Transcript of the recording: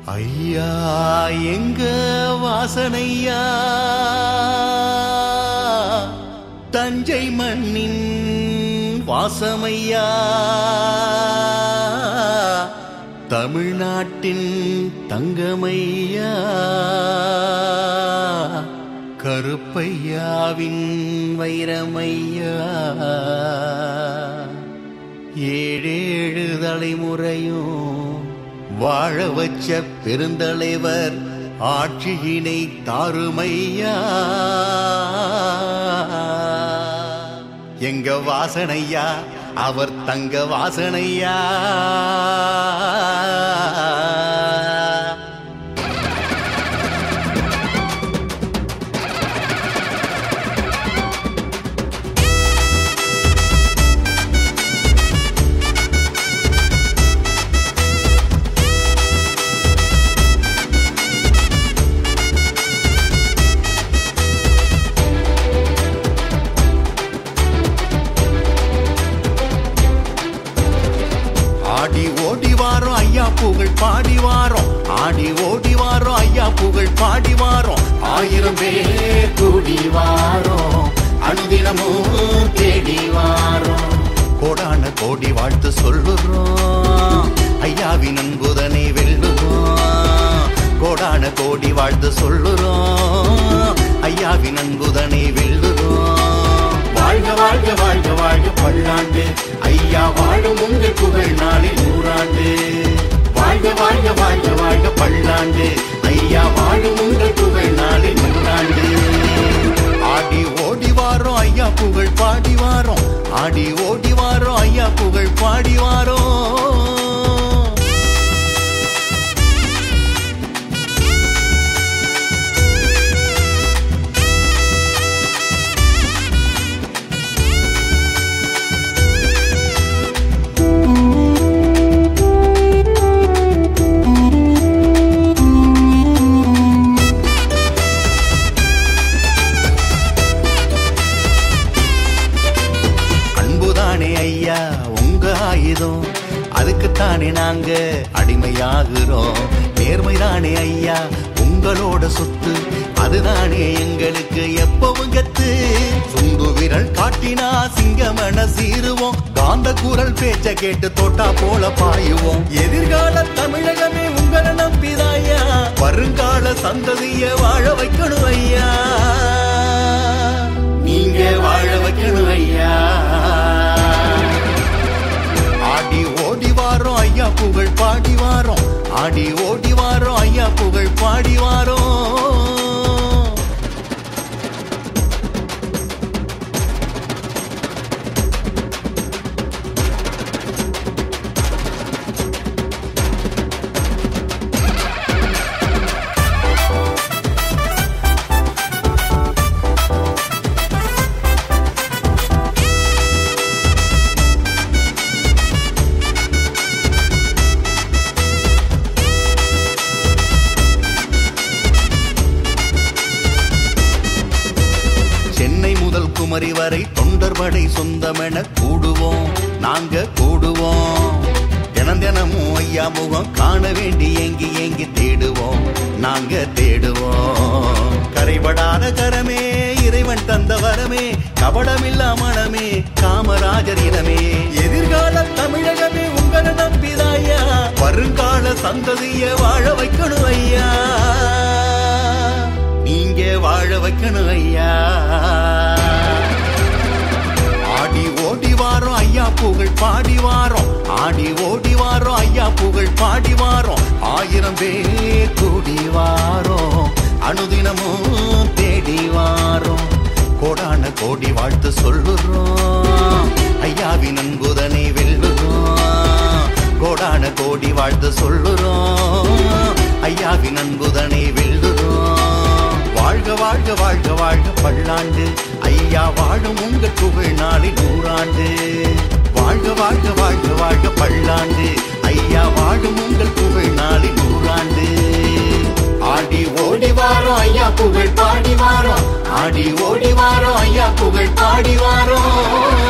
ஐயா எங்க வாசனையா தஞ்சை மண்ணின் வாசமையா தமிழ்நாட்டின் தங்கமையா கருப்பையாவின் வைரமையா ஏழேழு தலைமுறையும் வாழ வச்ச பெருந்தலைவர் ஆட்சியினை தாருமையா எங்க வாசனையா அவர் தங்க வாசனையா ஆடி ஓடி வாரோம் ஐயா புகழ் பாடி வாரோம் ஆடி ஓடி வாரோம் ஐயா புகழ் பாடி வாரோம் ஆயிரம் பேர் கூடி வாரோம் அனுதினமும் தேடி வாரோம் கோடான கோடி வாழ்த்து சொல்லுறோம் ஐயாவின் அன்புதனை வெல்லுறோம் கோடான கோடி வாழ்த்து சொல்லுறோம் ஐயாவின் அன்புதனை வெல்லுறோம் வாழ்க வாழ்க வாழ்க வாழ்க பல்லாண்டு ஐயா வாழும் உங்கள் புகழ் நாளில் நூறாண்டு வாழ்க வாழ்க வாழ்க வாழ்க பல்லாண்டு ஐயா வாழும் உங்கள் புகழ் நாளில் நூறாண்டு ஆடி ஓடி வாரோம் ஐயா புகழ் பாடி வாரோம் ஆடி ஓடி வாரோம் ஐயா புகழ் பாடி வாரோம் அன்புதானே ஐயா உங்க ஆயுதம் அதுக்குத்தானே நாங்க அடிமையாகிறோம் நேர்மைதானே ஐயா உங்களோட சொத்து அதுதானே எங்களுக்கு எப்பவும் கத்து சுண்டு விரல் காட்டினா சிங்கமன சீருவோம் காந்த குரல் பேச்ச கேட்டு தோட்டா போல பாயுவோம் எதிர்கால தமிழகமே உங்களை நம்பிதாயா வருங்கால சந்ததிய வாழ வைக்கணும் ஐயா நீங்க வாழ வைக்கணும் ஐயா ஆடி ஓடி வாரோம் ஐயா புகழ் பாடி வாரோம் ஆடி ஓடி வாரோம் ஐயா புகழ் பாடி வாரோம் சென்னை முதல் குமரி வரை தொண்டர் படை சொந்தமென கூடுவோம் நாங்க கூடுவோம் தினம் தினமும் ஐயா முகம் காண வேண்டி ஏங்கி ஏங்கி தேடுவோம் நாங்க தேடுவோம் கரைபடாத கரமே இறைவன் தந்த வரமே கபடமில்லா மனமே காமராஜர் இனமே எதிர்கால தமிழகமே உங்களை நம்பிதாயா வருங்கால சந்ததிய வாழ வைக்கணும் ஐயா நீங்க வாழ வைக்கணும் ஐயா ஆடி ஓடி வாரோம் ஐயா புகழ் பாடி வாரோம் ஆடி ஓடி வாரோம் ஐயா புகழ் பாடி வாரோம் ஆயிரம் பேர் கூடி வாரோம் அனுதினமும் தேடி வாரோம் கோடான கோடி வாழ்த்து சொல்லுறோம் ஐயாவின் அன்புதனை வெல்லுறோம் கோடான கோடி வாழ்த்து சொல்லுறோம் ஐயாவின் அன்புதனை வெல்லுறோம் வாழ்க வாழ்க வாழ்க வாழ்க பல்லாண்டு ஐயா வாழும் உங்கள் புகழ் நாளில் நூறாண்டு வாழ்க வாழ்க வாழ்க வாழ்க பல்லாண்டு ஐயா வாழும் உங்கள் புகழ் நாளில் நூறாண்டு ஆடி ஓடி வாரோம் ஐயா புகழ் பாடி வாரோம் ஆடி ஓடி வாரோம் ஐயா புகழ் பாடி வாரோம்